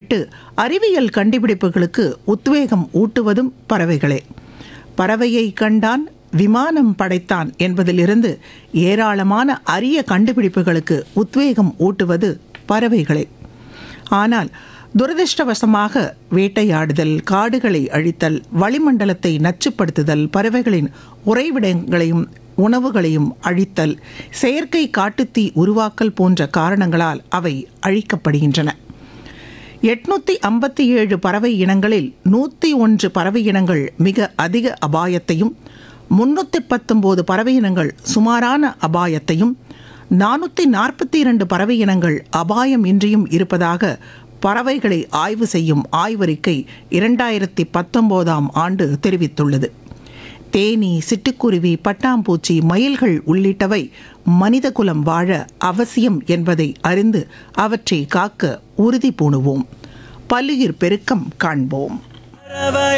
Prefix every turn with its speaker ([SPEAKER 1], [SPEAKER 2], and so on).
[SPEAKER 1] விட்டு அறிவியல் கண்டுபிடிப்புகளுக்கு உத்வேகம் ஊட்டுவதும் பறவைகளே பறவையை கண்டான் விமானம் படைத்தான் என்பதிலிருந்து ஏராளமான அரிய கண்டுபிடிப்புகளுக்கு உத்வேகம் ஊட்டுவது பறவைகளே ஆனால் துரதிர்ஷ்டவசமாக வேட்டையாடுதல் காடுகளை அழித்தல் வளிமண்டலத்தை நச்சுப்படுத்துதல் பறவைகளின் உறைவிடங்களையும் உணவுகளையும் அழித்தல் செயற்கை காட்டுத்தீ உருவாக்கல் போன்ற காரணங்களால் அவை அழிக்கப்படுகின்றன எட்நூத்தி ஐம்பத்தி ஏழு பறவை இனங்களில் நூற்றி ஒன்று பறவை இனங்கள் மிக அதிக அபாயத்தையும் முன்னூற்றி பத்தொம்போது பறவை இனங்கள் சுமாரான அபாயத்தையும் நானூற்றி நாற்பத்தி இரண்டு பறவை இனங்கள் அபாயம் இன்றியும் இருப்பதாக பறவைகளை ஆய்வு செய்யும் ஆய்வறிக்கை இரண்டாயிரத்தி பத்தொம்போதாம் ஆண்டு தெரிவித்துள்ளது தேனி சிட்டுக்குருவி பட்டாம்பூச்சி மயில்கள் உள்ளிட்டவை மனிதகுலம் வாழ அவசியம் என்பதை அறிந்து அவற்றை காக்க உறுதி பூணுவோம் பல்லுயிர் பெருக்கம் காண்போம்
[SPEAKER 2] பறவை